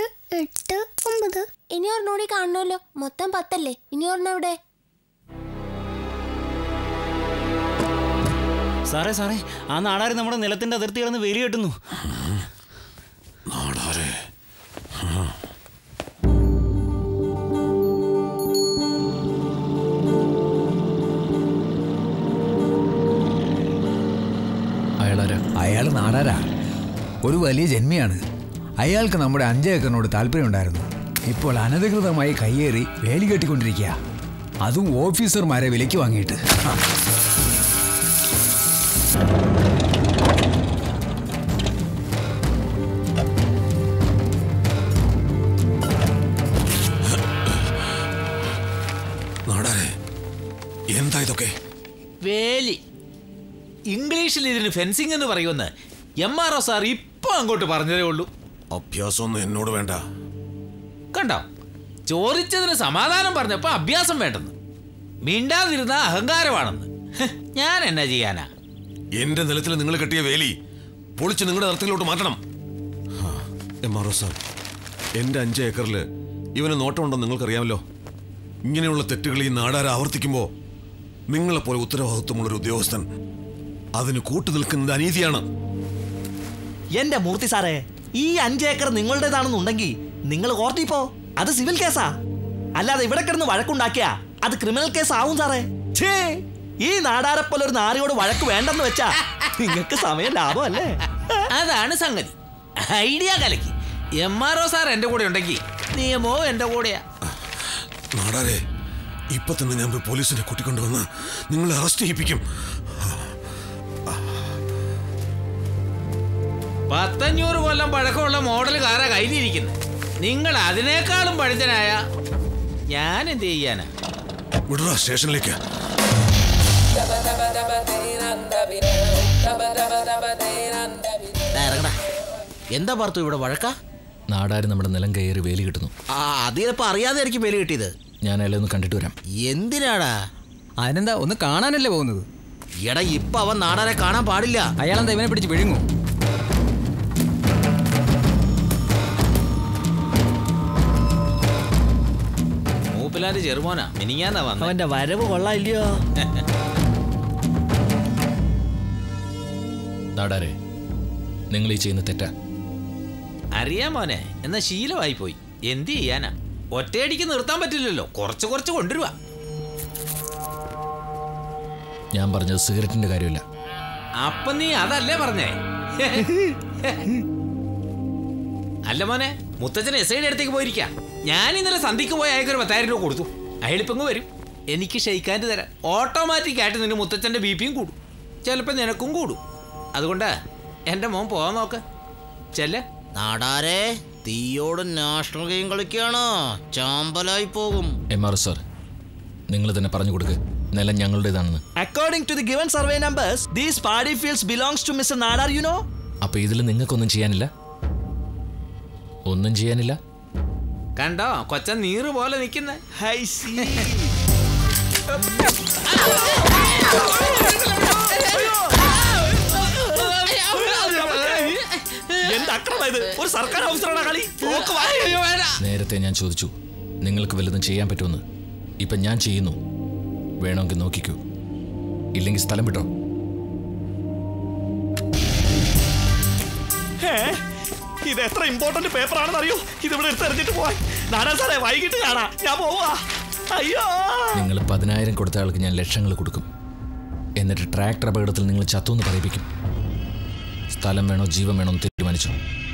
എട്ട് ഒമ്പത് ഇനി ഒരെണ്ണം കൂടി കാണണമല്ലോ മൊത്തം പത്തല്ലേ ഇനി ഒരെണ്ണം എവിടെ സാറേ സാറേ ആ നാടാരി നമ്മുടെ നിലത്തിന്റെ അതിർത്തി കിടന്ന് വേലി കെട്ടുന്നു നാടാരെ അയാളാരാ അയാൾ നാടാരാ ഒരു വലിയ ജന്മിയാണ് അയാൾക്ക് നമ്മുടെ അഞ്ച് ഏക്കറിനോട് താല്പര്യമുണ്ടായിരുന്നു ഇപ്പോൾ അനധികൃതമായി കയ്യേറി വേലി കെട്ടിക്കൊണ്ടിരിക്കുക അതും ഓഫീസർമാരെ വിലയ്ക്ക് വാങ്ങിയിട്ട് ആ. നാടാരെ എന്താ ഇതൊക്കെ വേലി ഇംഗ്ലീഷിൽ ഇതിന് ഫെൻസിങ് എന്ന് പറയുമെന്ന് എം ആർ ഒ സാർ ഇപ്പൊ അങ്ങോട്ട് പറഞ്ഞതേ ഉള്ളൂ അഭ്യാസമൊന്നും എന്നോട് വേണ്ട കണ്ടോ ചോദിച്ചതിന് സമാധാനം പറഞ്ഞപ്പോ അഭ്യാസം വേണ്ടെന്ന് മിണ്ടാതിരുന്ന അഹങ്കാരമാണെന്ന് ഹ്, ഞാൻ എന്നാ ചെയ്യാനാ എന്റെ നിലത്തിൽ നിങ്ങൾ കെട്ടിയ വേലി പൊളിച്ച് നിങ്ങളുടെ നിലത്തിലോട്ട് മാറ്റണം ഹാ, എം ആർ ഒ സാർ എന്റെ അഞ്ച് ഏക്കറിൽ ഇവന് നോട്ടമുണ്ടെന്ന് നിങ്ങൾക്കറിയാമല്ലോ ഇങ്ങനെയുള്ള തെറ്റുകൾ ഈ നാടാരെ ആവർത്തിക്കുമ്പോൾ നിങ്ങളെപ്പോലെ ഉത്തരവാദിത്വമുള്ള ഒരു ഉദ്യോഗസ്ഥൻ അതിന് കൂട്ടു നിൽക്കുന്നത് അനീതിയാണ് എന്റെ മൂർത്തി സാറേ ഈ അഞ്ചേക്കർ നിങ്ങളുടേതാണെന്നുണ്ടെങ്കിൽ നിങ്ങൾ കോർട്ടിൽ പോ അത് സിവിൽ കേസാ അല്ലാതെ ഇവിടെ കിടന്ന് വഴക്കുണ്ടാക്കിയാ അത് ക്രിമിനൽ കേസ് ആവും സാറേ ഛേ ഈ നാടാരെ പോലെ ഒരു നാരിയോട് വഴക്ക് വേണ്ടെന്ന് വെച്ചാ നിങ്ങൾക്ക് സമയം ലാഭമല്ലേ അതാണ് സംഗതി ഐഡിയ കലക്കി എം ആർ ഒ സാർ എന്റെ കൂടെ ഉണ്ടെങ്കിൽ നിയമവും എന്റെ കൂടെയാ നാടാരെ ഇപ്പൊ തന്നെ ഞാൻ പോയി പോലീസിനെ കൂട്ടിക്കൊണ്ടുവന്ന് നിങ്ങളെ അറസ്റ്റ് ചെയ്യിപ്പിക്കും പത്തഞ്ഞൂറ് കൊല്ലം പഴക്കമുള്ള മോഡൽ കാറാ കയ്യിലിരിക്കുന്നത് നിങ്ങൾ അതിനേക്കാളും പഴുതനായ ഞാൻ എന്ത് ചെയ്യാനാ വിടുക സ്റ്റേഷനിലേക്ക് ദാ ഇറങ്ങടാ എന്താ പാർത്തു ഇവിടെ വഴക്ക നാടാര് നമ്മുടെ നിലം കയറി വേലി കിട്ടുന്നു ആ അത് ചിലപ്പോ അറിയാതെ ആയിരിക്കും വേലി കിട്ടിയത് ഞാൻ അയാളെ ഒന്ന് കണ്ടിട്ട് വരാം എന്തിനാടാ അതിനെന്താ ഒന്ന് കാണാനല്ലേ പോകുന്നത് എടാ ഇപ്പൊ അവൻ നാടാരെ കാണാൻ പാടില്ല അയാളെന്താ ഇവനെ പിടിച്ച് വിഴുങ്ങും മൂപ്പിലാന്റെ ചെറുമോനാ മിനിങ്ങാന്നാ വന്നത് അവന്റെ വരവ് കൊള്ളാമില്ലയോ നാടാരെ നിങ്ങൾ ഈ ചെയ്യുന്ന തെറ്റാ അറിയാം മോനെ എന്നാ ശീലമായി പോയി എന്ത് ചെയ്യാനാ ഒറ്റയടിക്ക് നിർത്താൻ പറ്റില്ലല്ലോ കുറച്ച് കുറച്ച് കൊണ്ടുവരുവാ ഞാൻ പറഞ്ഞത് സിഗരറ്റിന്റെ കാര്യമില്ല അപ്പൊ നീ അതല്ലേ പറഞ്ഞേ അല്ല മോനെ മുത്തച്ഛൻ എസ് ഐയുടെ അടുത്തേക്ക് പോയിരിക്കാം ഞാൻ ഇന്നലെ സന്ധിക്ക് പോയി അയക്കൊരു പത്തായിരം രൂപ കൊടുത്തു അയാളിപ്പങ്ങ് വരും എനിക്ക് ഷെയ്ക്കാൻ്റെ തരാം ഓട്ടോമാറ്റിക് ആയിട്ട് നിന്റെ മുത്തച്ഛൻ്റെ ബി പിയും കൂടും ചിലപ്പോൾ നിനക്കും കൂടും അതുകൊണ്ട് എൻ്റെ മോൻ പോകാൻ നോക്ക് ചെല്ലേ നാടാരെ തീയോട് നാഷണൽ ഗെയിം കളിക്കുകയാണോ ചാമ്പലായി പോകും എം ആർ സാർ നിങ്ങൾ തന്നെ പറഞ്ഞു കൊടുക്ക് നിലം ഞങ്ങളുടേതാണെന്ന് according to the given survey numbers these paddy fields belongs to mister Nadar you know അപ്പൊ ഇതിൽ നിങ്ങൾക്കൊന്നും ചെയ്യാനില്ല ഒന്നും ചെയ്യാനില്ല കണ്ടോ കൊച്ചൻ നീറ് പോലെ നിൽക്കുന്നേ ഹൈ സി എന്ത് അക്രമം ഇത് ഒരു സർക്കാർ ഓഫീസറാണ് കളി പോക്ക് വാ. നേരത്തെ ഞാൻ ചോദിച്ചു നിങ്ങൾക്ക് വല്ലതും ചെയ്യാൻ പറ്റുമെന്ന് ഇപ്പം ഞാൻ ചെയ്യുന്നു വേണമെങ്കിൽ നോക്കിക്കൂ ഇല്ലെങ്കിൽ സ്ഥലം വിട്ടോ ഏ? ഇത് എത്ര ഇമ്പോർട്ടന്റ് പേപ്പർ ആണെന്ന് അറിയോ ഇത് ഇവിടെ എടുത്തെറിഞ്ഞിട്ട് പോവാൻ നാടാ സാറേ വൈകിട്ട് കാണാം ഞാൻ പോവാ അയ്യോ നിങ്ങൾ പതിനായിരം കൊടുത്ത ആൾക്ക് ഞാൻ ലക്ഷങ്ങൾ കൊടുക്കും എന്നിട്ട് ട്രാക്ടർ അപകടത്തിൽ നിങ്ങൾ ചത്തുവെന്ന് പറയിപ്പിക്കും സ്ഥലം വേണോ ജീവൻ വേണോ എന്ന് തീരുമാനിച്ചു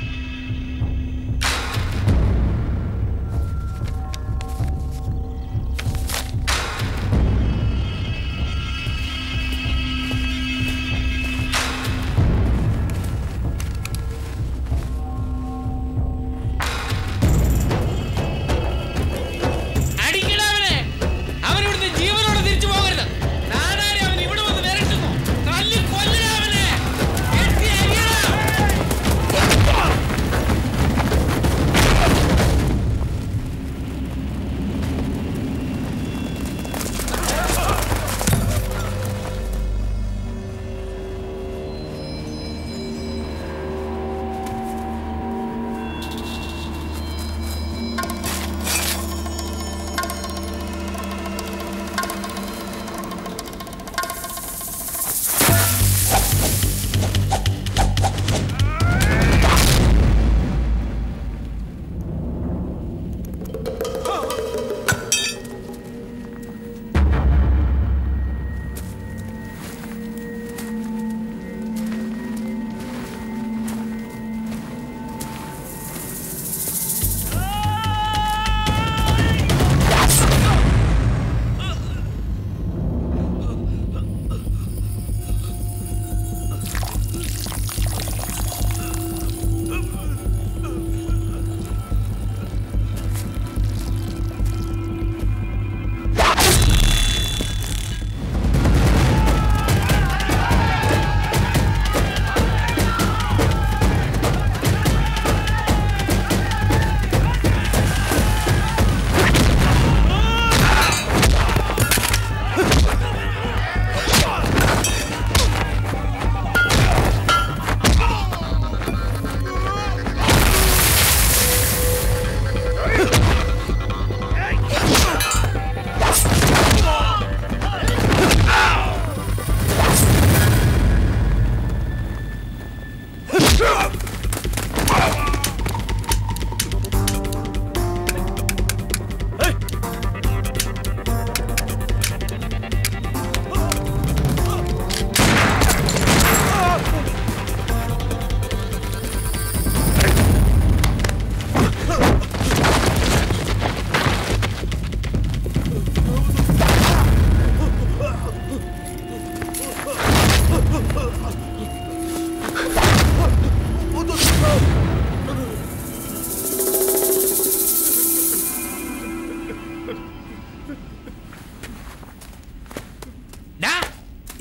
അടിക്കടാ അവനെ അവനിവിടുന്ന് ജീവനോടെ തിരിച്ചു പോകരുത് നാടാരെ അവൻ ഇവിടെ വന്ന് വിരട്ടുന്നു തല്ലി കൊല്ലടാ അവനെ കെട്ടി അരിയടാ.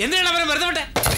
എന്തിനാണ് അവരെ വെറുതെ വിട്ടെ